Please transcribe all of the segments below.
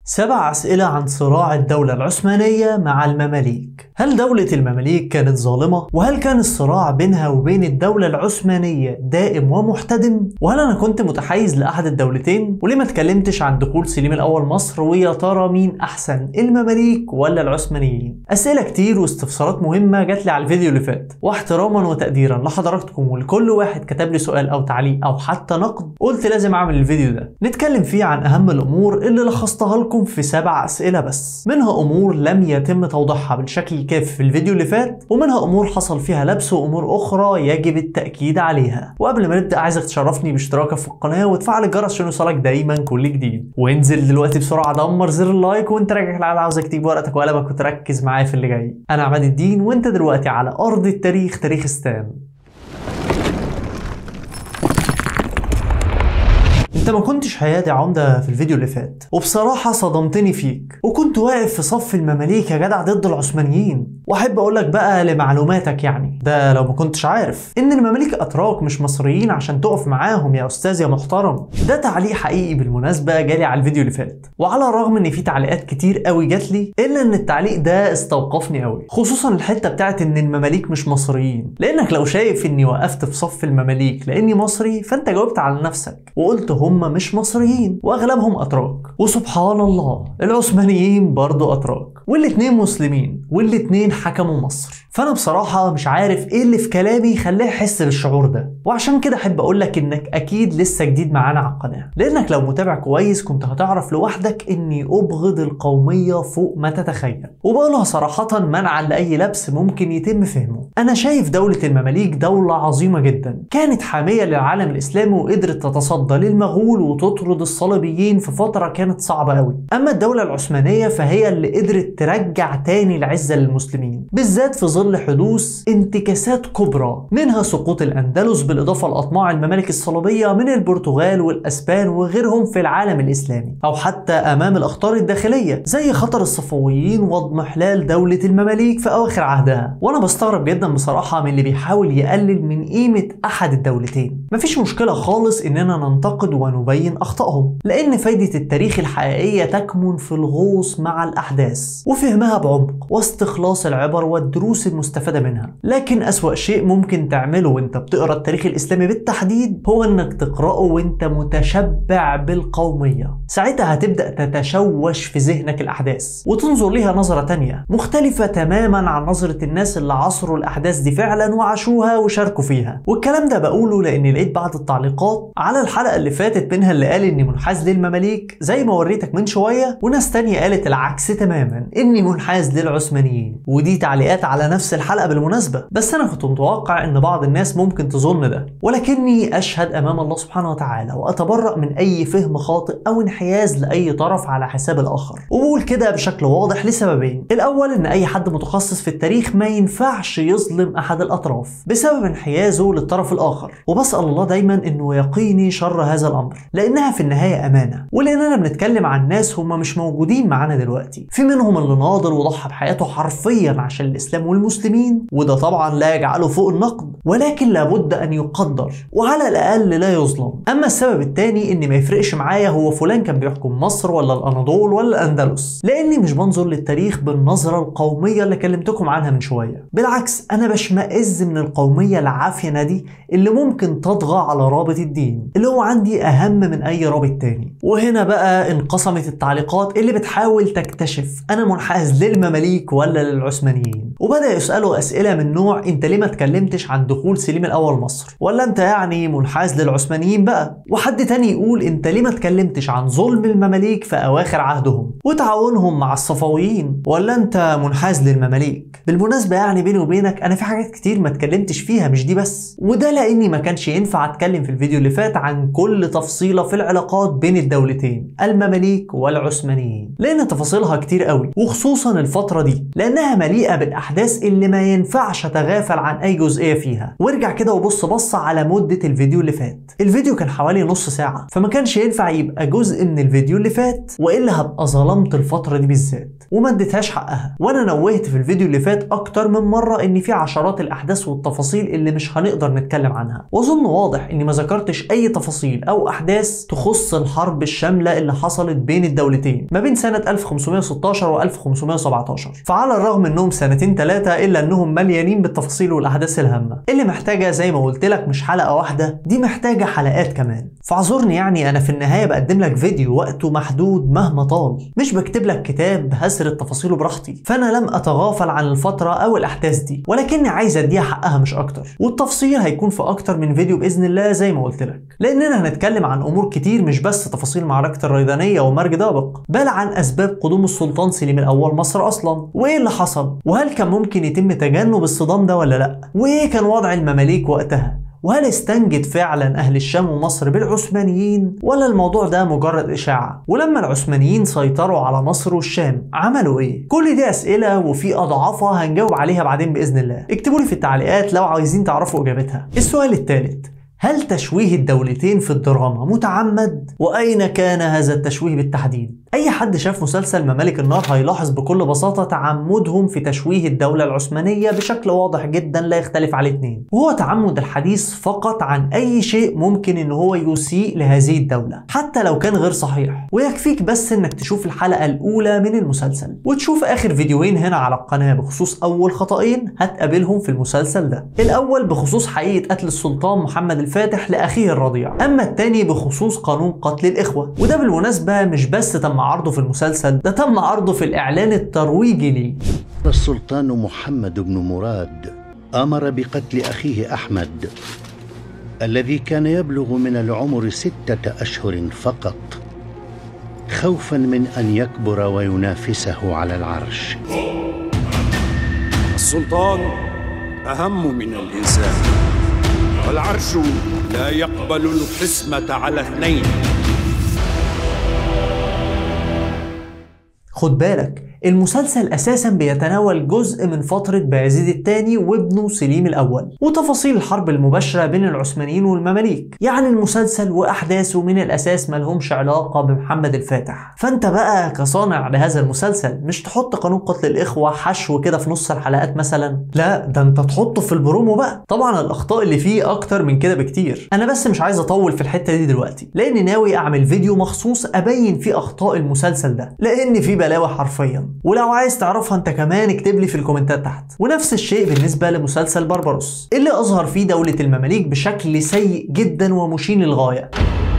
سبع أسئلة عن صراع الدولة العثمانية مع المماليك هل دولة المماليك كانت ظالمة؟ وهل كان الصراع بينها وبين الدولة العثمانية دائم ومحتدم؟ وهل أنا كنت متحيز لأحد الدولتين؟ وليه ما اتكلمتش عن دخول سليم الأول مصر ويا ترى مين أحسن المماليك ولا العثمانيين؟ أسئلة كتير واستفسارات مهمة جات لي على الفيديو اللي فات واحتراما وتقديرا لحضراتكم ولكل واحد كتب لي سؤال أو تعليق أو حتى نقد قلت لازم أعمل الفيديو ده نتكلم فيه عن أهم الأمور اللي لخصتها لكم في سبع أسئلة بس منها أمور لم يتم توضيحها بالشكل الكافي في الفيديو اللي فات ومنها أمور حصل فيها لبس وأمور أخرى يجب التأكيد عليها وقبل ما نبدأ عايزك تشرفني باشتراكك في القناة وتفعل الجرس عشان يوصلك دايما كل جديد وانزل دلوقتي بسرعة دمر زر اللايك وانت راجع العيال عاوزك تجيب ورقتك وقلمك وتركز معايا في اللي جاي أنا عماد الدين وانت دلوقتي على أرض التاريخ تاريخستان انت ما كنتش هيادي عمده في الفيديو اللي فات وبصراحه صدمتني فيك وكنت واقف في صف المماليك يا جدع ضد العثمانيين واحب اقول لك بقى لمعلوماتك يعني ده لو ما كنتش عارف ان المماليك اتراك مش مصريين عشان تقف معاهم يا استاذ يا محترم ده تعليق حقيقي بالمناسبه جالي على الفيديو اللي فات وعلى الرغم ان في تعليقات كتير قوي جات لي الا ان التعليق ده استوقفني قوي خصوصا الحته بتاعت ان المماليك مش مصريين لانك لو شايف اني وقفت في صف المماليك لاني مصري فانت جاوبت على نفسك وقلت هم مش مصريين واغلبهم اتراك وسبحان الله العثمانيين برضو اتراك والاتنين مسلمين والاتنين حكموا مصر فانا بصراحة مش عارف ايه اللي في كلامي خلاه يحس بالشعور ده وعشان كده احب اقول لك انك اكيد لسه جديد معانا على القناة لانك لو متابع كويس كنت هتعرف لوحدك اني ابغض القومية فوق ما تتخيل وبقولها صراحة منعا لاي لبس ممكن يتم فهمه انا شايف دولة المماليك دولة عظيمة جدا كانت حامية للعالم الاسلامي وقدرت تتصدى للمغول وتطرد الصليبيين في فترة كانت صعبة قوي اما الدولة العثمانية فهي اللي قدرت ترجع تاني العزة للمسلمين بالذات في ظل حدوث انتكاسات كبرى منها سقوط الاندلس بالاضافة لاطماع الممالك الصليبية من البرتغال والاسبان وغيرهم في العالم الاسلامي او حتى امام الاخطار الداخلية زي خطر الصفويين واضمحلال دولة المماليك في اواخر عهدها وانا بستغرب جدا بصراحة من اللي بيحاول يقلل من قيمة احد الدولتين مفيش مشكلة خالص اننا ننتقد ونبين اخطائهم لان فايدة التاريخ الحقيقية تكمن في الغوص مع الاحداث وفهمها بعمق واستخلاص العبر والدروس المستفادة منها لكن اسوأ شيء ممكن تعمله وانت بتقرا التاريخ الاسلامي بالتحديد هو انك تقراه وانت متشبع بالقومية ساعتها هتبدأ تتشوش في ذهنك الاحداث وتنظر ليها نظرة تانية مختلفة تماما عن نظرة الناس اللي عصروا الاحداث دي فعلا وعاشوها وشاركوا فيها والكلام ده بقوله لاني لقيت بعض التعليقات على الحلقة اللي فاتت منها اللي قال اني منحاز للمماليك زي ما وريتك من شوية وناس تانية قالت العكس تماما اني منحاز للعثمانيين ودي تعليقات على نفس الحلقة بالمناسبة بس انا كنت متوقع ان بعض الناس ممكن تظن ده ولكني اشهد امام الله سبحانه وتعالى واتبرأ من اي فهم خاطئ او انحياز لاي طرف على حساب الاخر وبقول كده بشكل واضح لسببين الاول ان اي حد متخصص في التاريخ ما ينفعش يظلم احد الاطراف بسبب انحيازه للطرف الاخر وبسأل الله دايما انه يقيني شر هذا الامر لانها في النهايه امانه ولاننا بنتكلم عن ناس هم مش موجودين معانا دلوقتي في منهم اللي ناضل وضحى بحياته حرفيا عشان الاسلام والمسلمين وده طبعا لا يجعله فوق النقد ولكن لابد ان يقدر وعلى الاقل لا يظلم اما السبب الثاني ان ما يفرقش معايا هو فلان كان بيحكم مصر ولا الاناضول ولا الاندلس لاني مش بنظر للتاريخ بالنظره القوميه اللي كلمتكم عنها من شويه بالعكس انا بشمئز من القوميه العافيه دي اللي ممكن تطغى على رابط الدين اللي هو عندي اهم من اي رابط تاني وهنا بقى انقسمت التعليقات اللي بتحاول تكتشف انا منحاز للمماليك ولا للعثمانيين وبدا يسالوا اسئله من نوع انت ليه ما اتكلمتش عن دخول سليم الاول مصر ولا انت يعني منحاز للعثمانيين بقى وحد تاني يقول انت ليه ما اتكلمتش عن ظلم المماليك في اواخر عهدهم وتعاونهم مع الصفويين ولا انت منحاز للمماليك بالمناسبه يعني بيني وبينك انا في حاجات كتير ما اتكلمتش فيها مش دي بس وده لاني ما كانش ينفع اتكلم في الفيديو اللي فات عن كل تفصيله في العلاقات بين الدولتين المماليك والعثمانيين لان تفاصيلها كتير قوي وخصوصا الفتره دي لانها مليئه بالاحداث اللي ما ينفعش اتغافل عن اي جزئيه فيها وارجع كده وبص بص على مده الفيديو اللي فات الفيديو كان حوالي نص ساعه فما كانش ينفع يبقى جزء من الفيديو اللي فات والا هبقى ظلمت الفتره دي بالذات وما اديتهاش حقها وانا نوهت في الفيديو اللي فات اكتر من مره ان في عشرات الاحداث والتفاصيل اللي مش هنقدر نتكلم عنها واظن واضح اني ما ذكرتش اي تفاصيل او احداث تخص الحرب الشامله اللي حصلت بين الدولتين ما بين سنه 1516 و 1517 فعلى الرغم انهم سنتين ثلاثه الا انهم مليانين بالتفاصيل والاحداث الهامه اللي محتاجه زي ما قلت لك مش حلقه واحده دي محتاجه حلقات كمان فاعذرني يعني انا في النهايه بقدم لك فيديو وقته محدود مهما طال مش بكتب لك كتاب هسرد تفاصيله براحتي فانا لم اتغافل عن الفتره او الاحداث دي ولكني عايز اديها حقها مش اكتر والتفصيل هيكون في اكتر من فيديو باذن الله زي ما قلت لك لاننا هنتكلم عن امور كتير مش بس تفاصيل معركه الريدانيه ومرج دابق بل عن اسباب قدوم السلطان سليم الاول مصر اصلا وايه اللي حصل وهل كان ممكن يتم تجنب الصدام ده ولا لا وايه كان وضع المماليك وقتها وهل استنجد فعلا أهل الشام ومصر بالعثمانيين ولا الموضوع ده مجرد إشاعة؟ ولما العثمانيين سيطروا على مصر والشام عملوا إيه؟ كل دي أسئلة وفي أضعافها هنجاوب عليها بعدين بإذن الله اكتبوا لي في التعليقات لو عايزين تعرفوا إجابتها السؤال الثالث هل تشويه الدولتين في الدراما متعمد؟ وأين كان هذا التشويه بالتحديد؟ أي حد شاف مسلسل ممالك النار هيلاحظ بكل بساطة تعمدهم في تشويه الدولة العثمانية بشكل واضح جدا لا يختلف عليه اتنين وهو تعمد الحديث فقط عن أي شيء ممكن إن هو يسيء لهذه الدولة حتى لو كان غير صحيح ويكفيك بس إنك تشوف الحلقة الأولى من المسلسل وتشوف آخر فيديوهين هنا على القناة بخصوص أول خطأين هتقابلهم في المسلسل ده الأول بخصوص حقيقة قتل السلطان محمد الفاتح لأخيه الرضيع أما التاني بخصوص قانون قتل الإخوة وده بالمناسبة مش بس تم عرضه في المسلسل ده تم عرضه في الإعلان الترويجي ليه السلطان محمد بن مراد امر بقتل اخيه احمد الذي كان يبلغ من العمر سته اشهر فقط خوفا من ان يكبر وينافسه على العرش السلطان أهم من الإنسان والعرش لا يقبل القسمة على اثنين خد بالك المسلسل اساسا بيتناول جزء من فترة بايزيد الثاني وابنه سليم الاول وتفاصيل الحرب المباشرة بين العثمانيين والمماليك يعني المسلسل واحداثه من الاساس ملهمش علاقة بمحمد الفاتح فانت بقى كصانع لهذا المسلسل مش تحط قانون قتل الاخوة حشو كده في نص الحلقات مثلا لا ده انت تحطه في البرومو بقى طبعا الاخطاء اللي فيه اكتر من كده بكتير انا بس مش عايز اطول في الحتة دي دلوقتي لاني ناوي اعمل فيديو مخصوص ابين فيه اخطاء المسلسل ده لان فيه بلاوي حرفيا ولو عايز تعرفها انت كمان اكتب لي في الكومنتات تحت ونفس الشيء بالنسبة لمسلسل بربروس اللي اظهر فيه دولة المماليك بشكل سيء جدا ومشين للغاية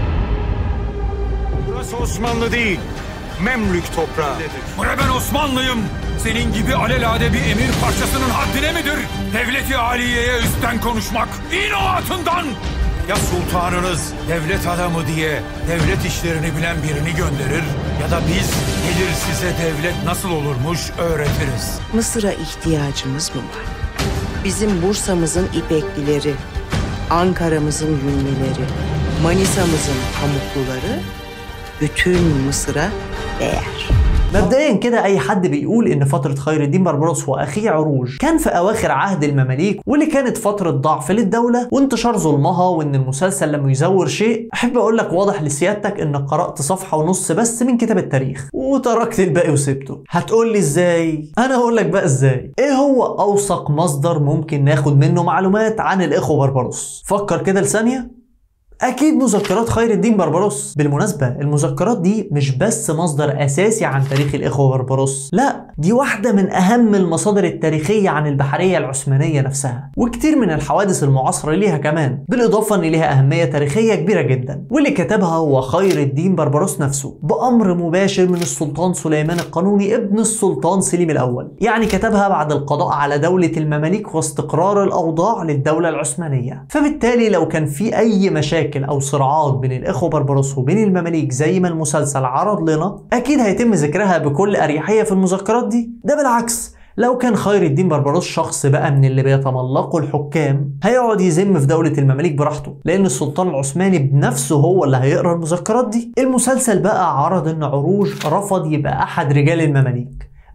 Burası Osmanlı değil, Memlük toprağı. Bre ben Osmanlıyım. Senin gibi alelade bir emir parçasının haddine midir? Devleti Aliye'ye üstten konuşmak, in o atından! Ya sultanınız devlet adamı diye devlet işlerini bilen birini gönderir ya da biz gelir size devlet nasıl olurmuş öğretiriz. Mısır'a ihtiyacımız mı var? Bizim Bursa'mızın ipeklileri, Ankara'mızın yünlüleri, Manisa'mızın pamukluları bütün Mısır'a değer. مبدئيا كده اي حد بيقول ان فترة خير الدين بربروس واخيه عروج كان في اواخر عهد المماليك واللي كانت فترة ضعف للدولة وانتشار ظلمها وان المسلسل لم يزور شيء احب اقول لك واضح لسيادتك انك قرأت صفحة ونص بس من كتاب التاريخ وتركت الباقي وسبته هتقول لي ازاي انا اقول لك بقى ازاي ايه هو اوثق مصدر ممكن ناخد منه معلومات عن الاخوة بربروس فكر كده لثانية أكيد مذكرات خير الدين بربروس بالمناسبة المذكرات دي مش بس مصدر أساسي عن تاريخ الإخوة بربروس لا دي واحدة من أهم المصادر التاريخية عن البحرية العثمانية نفسها وكتير من الحوادث المعاصرة ليها كمان بالإضافة أن ليها أهمية تاريخية كبيرة جدا واللي كتبها هو خير الدين بربروس نفسه بأمر مباشر من السلطان سليمان القانوني ابن السلطان سليم الأول يعني كتبها بعد القضاء على دولة المماليك واستقرار الأوضاع للدولة العثمانية فبالتالي لو كان في أي مشاكل مشاكل او صراعات بين الاخوه بربروس وبين المماليك زي ما المسلسل عرض لنا اكيد هيتم ذكرها بكل اريحيه في المذكرات دي ده بالعكس لو كان خير الدين بربروس شخص بقى من اللي بيتملقوا الحكام هيقعد يذم في دولة المماليك براحته لأن السلطان العثماني بنفسه هو اللي هيقرا المذكرات دي المسلسل بقى عرض إن عروج رفض يبقى أحد رجال المماليك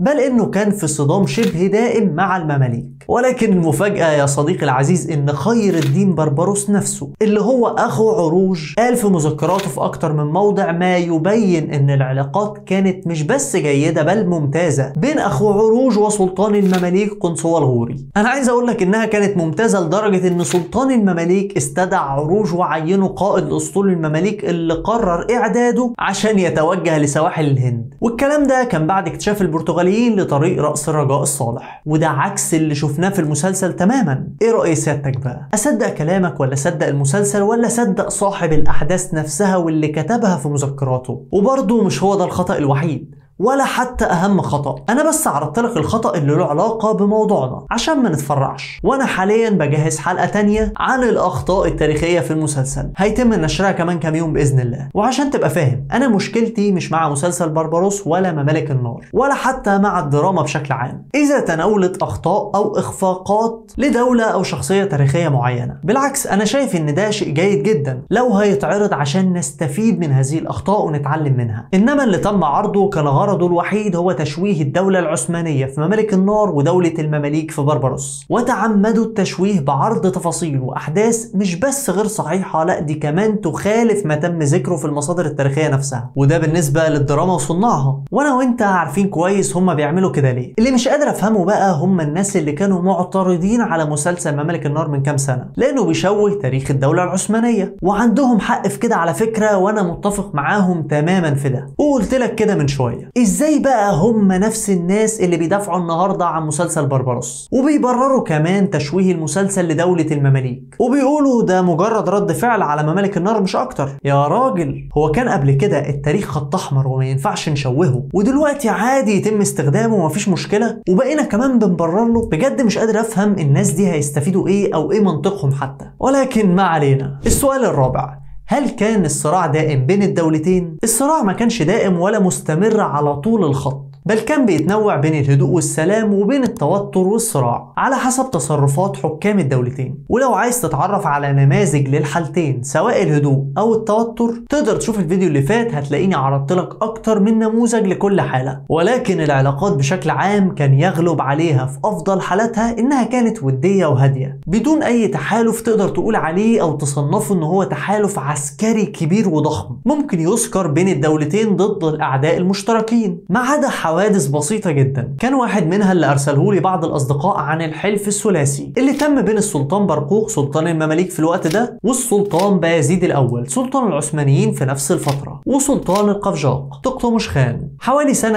بل انه كان في صدام شبه دائم مع المماليك ولكن المفاجأة يا صديقي العزيز ان خير الدين بربروس نفسه اللي هو اخو عروج قال في مذكراته في اكتر من موضع ما يبين ان العلاقات كانت مش بس جيدة بل ممتازة بين اخو عروج وسلطان المماليك قنصوة الغوري انا عايز اقول لك انها كانت ممتازة لدرجة ان سلطان المماليك استدعى عروج وعينه قائد لاسطول المماليك اللي قرر اعداده عشان يتوجه لسواحل الهند والكلام ده كان بعد اكتشاف البرتغاليين لطريق رأس الرجاء الصالح وده عكس اللي شفناه في المسلسل تماما ايه رأي سيادتك بقى اصدق كلامك ولا اصدق المسلسل ولا اصدق صاحب الاحداث نفسها واللي كتبها في مذكراته وبرضه مش هو ده الخطأ الوحيد ولا حتى اهم خطا انا بس عرضت لك الخطا اللي له علاقه بموضوعنا عشان ما نتفرعش وانا حاليا بجهز حلقه تانية عن الاخطاء التاريخيه في المسلسل هيتم نشرها كمان كام يوم باذن الله وعشان تبقى فاهم انا مشكلتي مش مع مسلسل بربروس ولا ممالك النار ولا حتى مع الدراما بشكل عام اذا تناولت اخطاء او اخفاقات لدوله او شخصيه تاريخيه معينه بالعكس انا شايف ان ده شيء جيد جدا لو هيتعرض عشان نستفيد من هذه الاخطاء ونتعلم منها انما اللي تم عرضه كان غرضه الوحيد هو تشويه الدولة العثمانية في ممالك النار ودولة المماليك في بربروس وتعمدوا التشويه بعرض تفاصيل وأحداث مش بس غير صحيحة لا دي كمان تخالف ما تم ذكره في المصادر التاريخية نفسها وده بالنسبة للدراما وصناعها وأنا وأنت عارفين كويس هما بيعملوا كده ليه اللي مش قادر أفهمه بقى هم الناس اللي كانوا معترضين على مسلسل ممالك النار من كام سنة لأنه بيشوه تاريخ الدولة العثمانية وعندهم حق في كده على فكرة وأنا متفق معاهم تماما في ده وقلت لك كده من شوية ازاي بقى هم نفس الناس اللي بيدافعوا النهارده عن مسلسل بربروس وبيبرروا كمان تشويه المسلسل لدولة المماليك وبيقولوا ده مجرد رد فعل على ممالك النار مش اكتر يا راجل هو كان قبل كده التاريخ خط احمر وما ينفعش نشوهه ودلوقتي عادي يتم استخدامه ومفيش مشكلة وبقينا كمان بنبرر له بجد مش قادر افهم الناس دي هيستفيدوا ايه او ايه منطقهم حتى ولكن ما علينا السؤال الرابع هل كان الصراع دائم بين الدولتين؟ الصراع ما كانش دائم ولا مستمر على طول الخط بل كان بيتنوع بين الهدوء والسلام وبين التوتر والصراع على حسب تصرفات حكام الدولتين ولو عايز تتعرف على نماذج للحالتين سواء الهدوء او التوتر تقدر تشوف الفيديو اللي فات هتلاقيني عرضت لك اكتر من نموذج لكل حالة ولكن العلاقات بشكل عام كان يغلب عليها في افضل حالاتها انها كانت ودية وهادية بدون اي تحالف تقدر تقول عليه او تصنفه ان هو تحالف عسكري كبير وضخم ممكن يذكر بين الدولتين ضد الاعداء المشتركين ما عدا حوادث بسيطة جدا كان واحد منها اللي أرسله لي بعض الأصدقاء عن الحلف الثلاثي اللي تم بين السلطان برقوق سلطان المماليك في الوقت ده والسلطان بايزيد الأول سلطان العثمانيين في نفس الفترة وسلطان القفجاق تقطمش خان حوالي سنة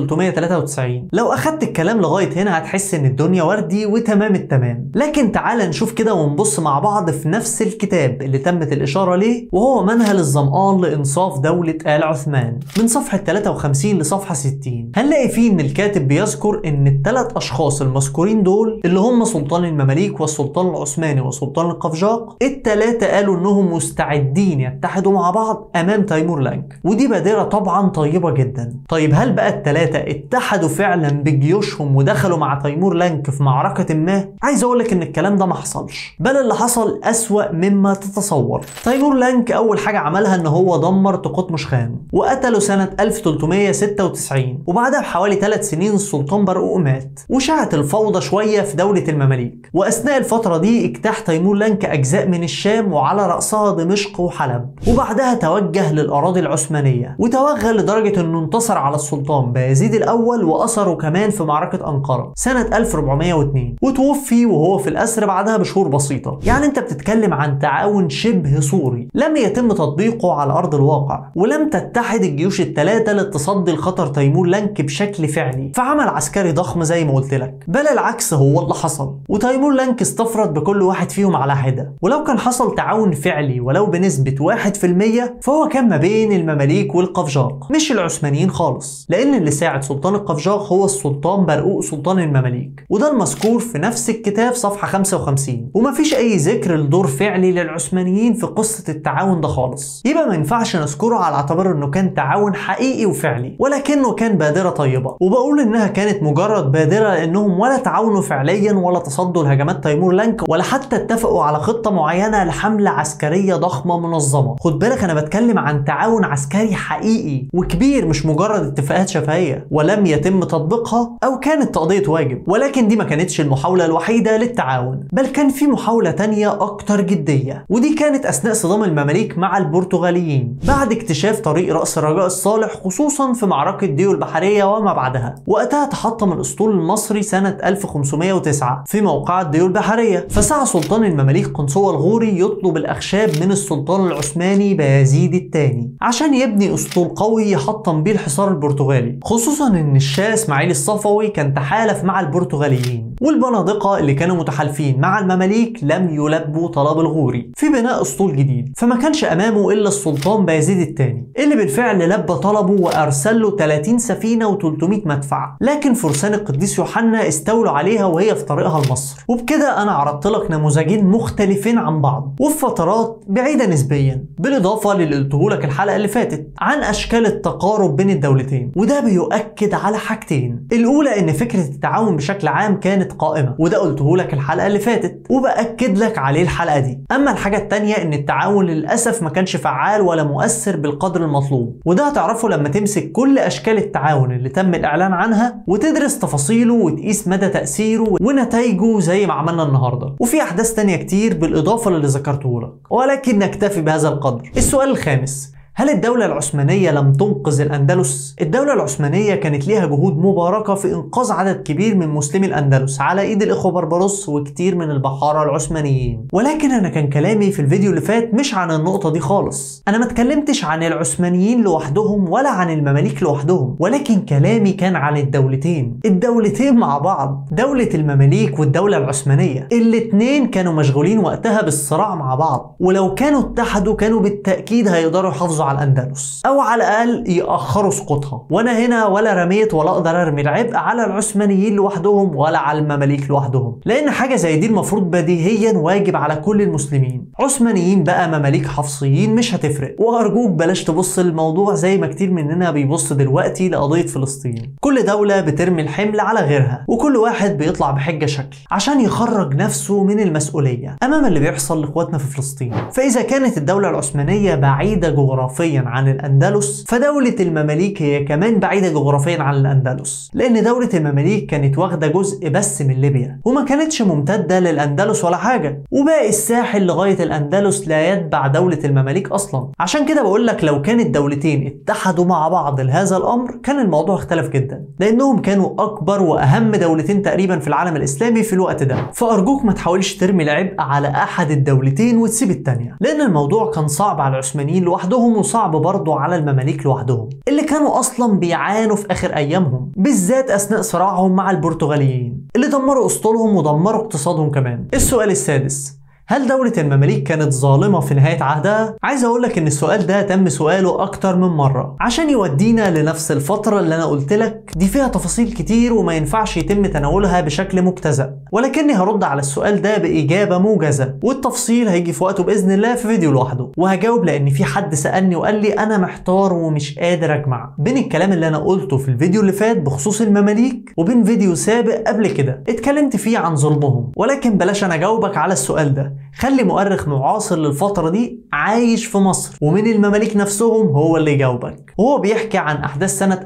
1393 لو أخدت الكلام لغاية هنا هتحس إن الدنيا وردي وتمام التمام لكن تعال نشوف كده ونبص مع بعض في نفس الكتاب اللي تمت الإشارة ليه وهو منهل الظمآن لإنصاف دولة آل عثمان من صفحة 53 لصفحة 60 هنلاقي فيه ان الكاتب بيذكر ان الثلاث اشخاص المذكورين دول اللي هم سلطان المماليك والسلطان العثماني وسلطان القفجاق الثلاثه قالوا انهم مستعدين يتحدوا مع بعض امام تيمور لانك ودي بادره طبعا طيبه جدا طيب هل بقى الثلاثه اتحدوا فعلا بجيوشهم ودخلوا مع تيمور لانك في معركه ما عايز اقول لك ان الكلام ده ما حصلش بل اللي حصل اسوا مما تتصور تيمور لانك اول حاجه عملها ان هو دمر تقطمش خان وقتله سنه 1396 وبعدها بحوالي ثلاث سنين السلطان برقوق مات وشعت الفوضى شوية في دولة المماليك وأثناء الفترة دي اجتاح تيمور لانك أجزاء من الشام وعلى رأسها دمشق وحلب وبعدها توجه للأراضي العثمانية وتوغل لدرجة أنه انتصر على السلطان بايزيد الأول وأثره كمان في معركة أنقرة سنة 1402 وتوفي وهو في الأسر بعدها بشهور بسيطة يعني أنت بتتكلم عن تعاون شبه سوري لم يتم تطبيقه على أرض الواقع ولم تتحد الجيوش الثلاثة للتصدي لخطر تيمور لانك بشكل فعلي في عمل عسكري ضخم زي ما قلت لك بل العكس هو اللي حصل وتيمور لانك استفرد بكل واحد فيهم على حده ولو كان حصل تعاون فعلي ولو بنسبة 1% فهو كان ما بين المماليك والقفجاق مش العثمانيين خالص لان اللي ساعد سلطان القفجاق هو السلطان برقوق سلطان المماليك وده المذكور في نفس الكتاب صفحة 55 ومفيش اي ذكر لدور فعلي للعثمانيين في قصة التعاون ده خالص يبقى ما ينفعش نذكره على اعتبار انه كان تعاون حقيقي وفعلي ولكنه كان بادرة طيبة وبقول إنها كانت مجرد بادرة لأنهم ولا تعاونوا فعليا ولا تصدوا لهجمات تيمور لانك ولا حتى اتفقوا على خطة معينة لحملة عسكرية ضخمة منظمة خد بالك أنا بتكلم عن تعاون عسكري حقيقي وكبير مش مجرد اتفاقات شفهية ولم يتم تطبيقها أو كانت تقضية واجب ولكن دي ما كانتش المحاولة الوحيدة للتعاون بل كان في محاولة تانية أكتر جدية ودي كانت أثناء صدام المماليك مع البرتغاليين بعد اكتشاف طريق رأس الرجاء الصالح خصوصا في معركة ديو البحرية وما بعدها وقتها تحطم الأسطول المصري سنة 1509 في موقعة ديو البحرية فسعى سلطان المماليك قنصوة الغوري يطلب الأخشاب من السلطان العثماني بايزيد الثاني عشان يبني أسطول قوي يحطم بيه الحصار البرتغالي خصوصا إن الشاه إسماعيل الصفوي كان تحالف مع البرتغاليين والبنادقة اللي كانوا متحالفين مع المماليك لم يلبوا طلب الغوري في بناء أسطول جديد فما كانش أمامه إلا السلطان بايزيد الثاني اللي بالفعل لبى طلبه وأرسل له 30 سفينة و300 مدفع لكن فرسان القديس يوحنا استولوا عليها وهي في طريقها لمصر وبكده أنا عرضت لك نموذجين مختلفين عن بعض وفي فترات بعيدة نسبيا بالإضافة للي قلته لك الحلقة اللي فاتت عن أشكال التقارب بين الدولتين وده بيؤكد على حاجتين الأولى إن فكرة التعاون بشكل عام كانت قائمة وده قلته لك الحلقة اللي فاتت وبأكد لك عليه الحلقة دي أما الحاجة التانية إن التعاون للأسف ما كانش فعال ولا مؤثر بالقدر المطلوب وده هتعرفه لما تمسك كل أشكال التعاون اللي تم الإعلان عنها وتدرس تفاصيله وتقيس مدى تأثيره ونتائجه زي ما عملنا النهاردة وفي أحداث تانية كتير بالإضافة للي ذكرته لك ولكن نكتفي بهذا القدر السؤال الخامس هل الدولة العثمانية لم تنقذ الأندلس؟ الدولة العثمانية كانت ليها جهود مباركة في إنقاذ عدد كبير من مسلمي الأندلس على إيد الإخوة بربروس وكتير من البحارة العثمانيين ولكن أنا كان كلامي في الفيديو اللي فات مش عن النقطة دي خالص أنا ما اتكلمتش عن العثمانيين لوحدهم ولا عن المماليك لوحدهم ولكن كلامي كان عن الدولتين الدولتين مع بعض دولة المماليك والدولة العثمانية الاتنين كانوا مشغولين وقتها بالصراع مع بعض ولو كانوا اتحدوا كانوا بالتأكيد هيقدروا يحافظوا على الاندلس او على الاقل ياخروا سقوطها وانا هنا ولا رميت ولا اقدر ارمي العبء على العثمانيين لوحدهم ولا على المماليك لوحدهم لان حاجه زي دي المفروض بديهيا واجب على كل المسلمين عثمانيين بقى مماليك حفصيين مش هتفرق وارجوك بلاش تبص للموضوع زي ما كتير مننا بيبص دلوقتي لقضيه فلسطين كل دوله بترمي الحمل على غيرها وكل واحد بيطلع بحجه شكل عشان يخرج نفسه من المسؤوليه امام اللي بيحصل لاخواتنا في فلسطين فاذا كانت الدوله العثمانيه بعيده جغرافيا جغرافيا عن الأندلس فدولة المماليك هي كمان بعيدة جغرافيا عن الأندلس لأن دولة المماليك كانت واخدة جزء بس من ليبيا وما كانتش ممتدة للأندلس ولا حاجة وباقي الساحل لغاية الأندلس لا يتبع دولة المماليك أصلا عشان كده بقول لك لو كان الدولتين اتحدوا مع بعض لهذا الأمر كان الموضوع اختلف جدا لأنهم كانوا أكبر وأهم دولتين تقريبا في العالم الإسلامي في الوقت ده فأرجوك ما تحاولش ترمي العبء على أحد الدولتين وتسيب التانية لأن الموضوع كان صعب على العثمانيين لوحدهم وصعب برضه على المماليك لوحدهم اللي كانوا اصلا بيعانوا في اخر ايامهم بالذات اثناء صراعهم مع البرتغاليين اللي دمروا اسطولهم ودمروا اقتصادهم كمان السؤال السادس هل دولة المماليك كانت ظالمة في نهاية عهدها؟ عايز أقول لك إن السؤال ده تم سؤاله أكتر من مرة عشان يودينا لنفس الفترة اللي أنا قلت لك دي فيها تفاصيل كتير وما ينفعش يتم تناولها بشكل مجتزأ ولكني هرد على السؤال ده بإجابة موجزة والتفصيل هيجي في وقته بإذن الله في فيديو لوحده وهجاوب لأن في حد سألني وقال لي أنا محتار ومش قادر أجمع بين الكلام اللي أنا قلته في الفيديو اللي فات بخصوص المماليك وبين فيديو سابق قبل كده اتكلمت فيه عن ظلمهم ولكن بلاش أنا أجاوبك على السؤال ده خلي مؤرخ معاصر للفترة دي عايش في مصر ومن المماليك نفسهم هو اللي يجاوبك وهو بيحكي عن أحداث سنة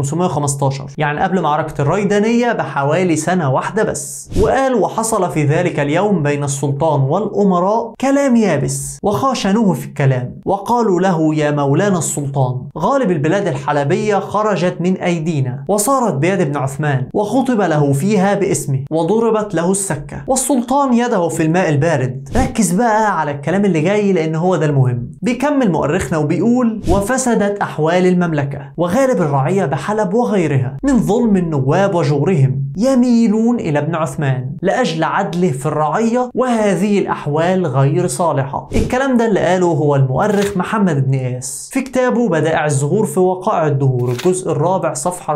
1515 يعني قبل معركة الريدانية بحوالي سنة واحدة بس وقال وحصل في ذلك اليوم بين السلطان والأمراء كلام يابس وخاشنوه في الكلام وقالوا له يا مولانا السلطان غالب البلاد الحلبية خرجت من أيدينا وصارت بيد ابن عثمان وخطب له فيها باسمه وضربت له السكة والسلطان يده في الماء البارد ركز بقى على الكلام اللي جاي لان هو ده المهم بيكمل مؤرخنا وبيقول وفسدت احوال المملكه وغالب الرعيه بحلب وغيرها من ظلم النواب وجورهم يميلون الى ابن عثمان لاجل عدله في الرعيه وهذه الاحوال غير صالحه الكلام ده اللي قاله هو المؤرخ محمد بن اياس في كتابه بدائع الزهور في وقائع الدهور الجزء الرابع صفحه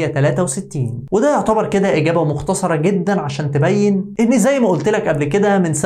463 وده يعتبر كده اجابه مختصره جدا عشان تبين ان زي ما قلت لك قبل كده من سنه ونص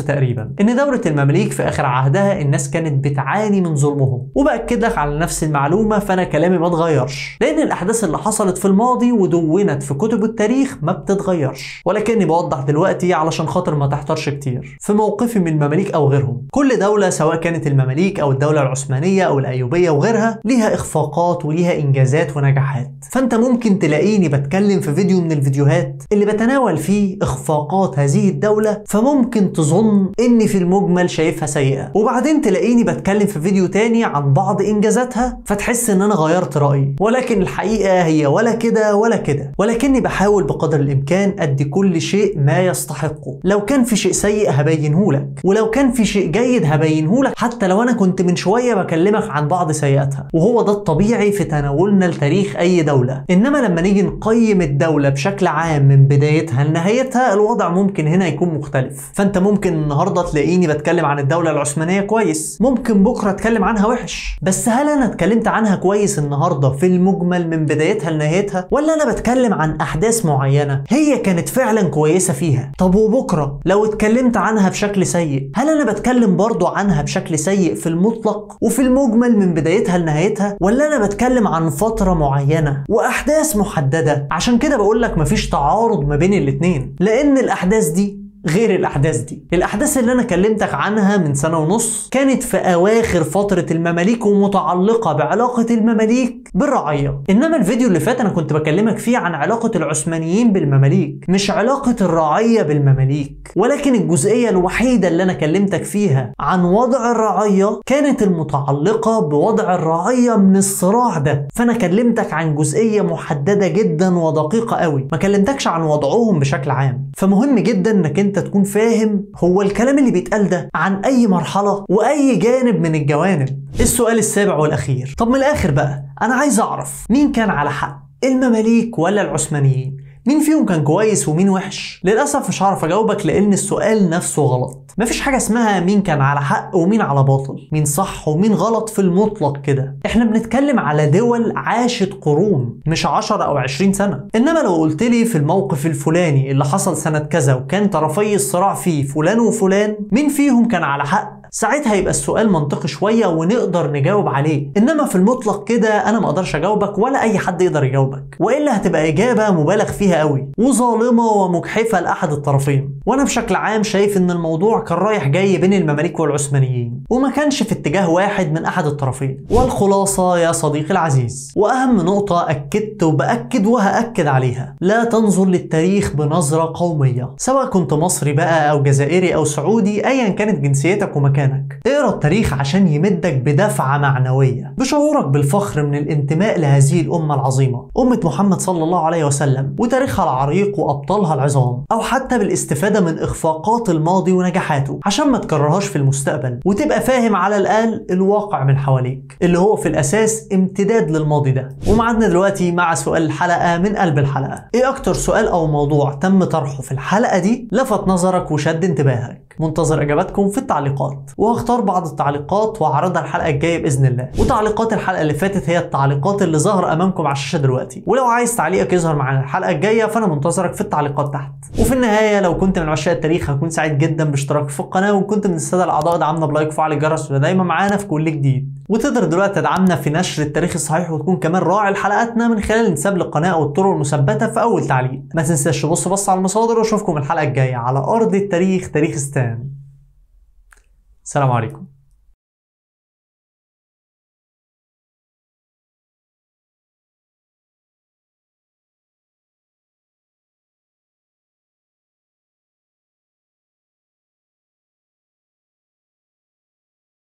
تقريبا ان دولة المماليك في اخر عهدها الناس كانت بتعاني من ظلمهم وباكد لك على نفس المعلومة فانا كلامي ما اتغيرش لان الاحداث اللي حصلت في الماضي ودونت في كتب التاريخ ما بتتغيرش ولكني بوضح دلوقتي علشان خاطر ما تحتارش كتير في موقفي من المماليك او غيرهم كل دولة سواء كانت المماليك او الدولة العثمانية او الايوبية وغيرها ليها اخفاقات وليها انجازات ونجاحات فانت ممكن تلاقيني بتكلم في فيديو من الفيديوهات اللي بتناول فيه اخفاقات هذه الدولة فممكن تظن اني في المجمل شايفها سيئة وبعدين تلاقيني بتكلم في فيديو تاني عن بعض انجازاتها فتحس ان انا غيرت رأيي ولكن الحقيقة هي ولا كده ولا كده ولكني بحاول بقدر الامكان ادي كل شيء ما يستحقه لو كان في شيء سيء هبينهولك ولو كان في شيء جيد هبينهولك حتى لو انا كنت من شوية بكلمك عن بعض سيئاتها وهو ده الطبيعي في تناولنا لتاريخ اي دولة انما لما نيجي نقيم الدولة بشكل عام من بدايتها لنهايتها الوضع ممكن هنا يكون مختلف فانت ممكن النهارده تلاقيني بتكلم عن الدولة العثمانية كويس ممكن بكرة اتكلم عنها وحش بس هل انا اتكلمت عنها كويس النهارده في المجمل من بدايتها لنهايتها ولا انا بتكلم عن احداث معينة هي كانت فعلا كويسة فيها طب وبكرة لو اتكلمت عنها بشكل سيء هل انا بتكلم برضو عنها بشكل سيء في المطلق وفي المجمل من بدايتها لنهايتها ولا انا بتكلم عن فترة معينة واحداث محددة عشان كده بقول لك مفيش تعارض ما بين الاتنين لان الاحداث دي غير الاحداث دي الاحداث اللي انا كلمتك عنها من سنه ونص كانت في اواخر فتره المماليك ومتعلقه بعلاقه المماليك بالرعيه انما الفيديو اللي فات انا كنت بكلمك فيه عن علاقه العثمانيين بالمماليك مش علاقه الرعيه بالمماليك ولكن الجزئيه الوحيده اللي انا كلمتك فيها عن وضع الرعيه كانت المتعلقه بوضع الرعيه من الصراع ده فانا كلمتك عن جزئيه محدده جدا ودقيقه قوي ما كلمتكش عن وضعهم بشكل عام فمهم جدا انك انت تكون فاهم هو الكلام اللي بيتقال ده عن اي مرحله واي جانب من الجوانب السؤال السابع والاخير طب من الاخر بقى انا عايز اعرف مين كان على حق المماليك ولا العثمانيين مين فيهم كان كويس ومين وحش؟ للأسف مش هعرف أجاوبك لأن السؤال نفسه غلط مفيش حاجة اسمها مين كان على حق ومين على باطل مين صح ومين غلط في المطلق كده احنا بنتكلم على دول عاشت قرون مش 10 أو 20 سنة إنما لو قلت لي في الموقف الفلاني اللي حصل سنة كذا وكان طرفي الصراع فيه فلان وفلان مين فيهم كان على حق ساعتها يبقى السؤال منطقي شويه ونقدر نجاوب عليه انما في المطلق كده انا ما اقدرش اجاوبك ولا اي حد يقدر يجاوبك والا هتبقى اجابه مبالغ فيها قوي وظالمه ومجحفه لاحد الطرفين وانا بشكل عام شايف ان الموضوع كان رايح جاي بين المماليك والعثمانيين وما كانش في اتجاه واحد من احد الطرفين والخلاصه يا صديقي العزيز واهم نقطه اكدت وباكد وهاكد عليها لا تنظر للتاريخ بنظره قوميه سواء كنت مصري بقى او جزائري او سعودي ايا كانت جنسيتك ومكانك مكانك اقرا التاريخ عشان يمدك بدفعة معنوية بشعورك بالفخر من الانتماء لهذه الأمة العظيمة أمة محمد صلى الله عليه وسلم وتاريخها العريق وأبطالها العظام أو حتى بالاستفادة من إخفاقات الماضي ونجاحاته عشان ما تكررهاش في المستقبل وتبقى فاهم على الأقل الواقع من حواليك اللي هو في الأساس امتداد للماضي ده ومعادنا دلوقتي مع سؤال الحلقة من قلب الحلقة إيه أكتر سؤال أو موضوع تم طرحه في الحلقة دي لفت نظرك وشد انتباهك منتظر اجاباتكم في التعليقات وهختار بعض التعليقات واعرضها الحلقه الجايه باذن الله وتعليقات الحلقه اللي فاتت هي التعليقات اللي ظهر امامكم على الشاشه دلوقتي ولو عايز تعليقك يظهر معانا الحلقه الجايه فانا منتظرك في التعليقات تحت وفي النهايه لو كنت من عشاق التاريخ هكون سعيد جدا باشتراكك في القناه وان كنت من الساده الاعضاء دعمنا بلايك وفعل الجرس ودايما معانا في كل جديد وتقدر دلوقتي تدعمنا في نشر التاريخ الصحيح وتكون كمان راعي لحلقاتنا من خلال الانتساب للقناه او الطرق المثبته في اول تعليق ما تنساش تبص بص على المصادر واشوفكم الحلقه الجايه على ارض التاريخ تاريخستان السلام عليكم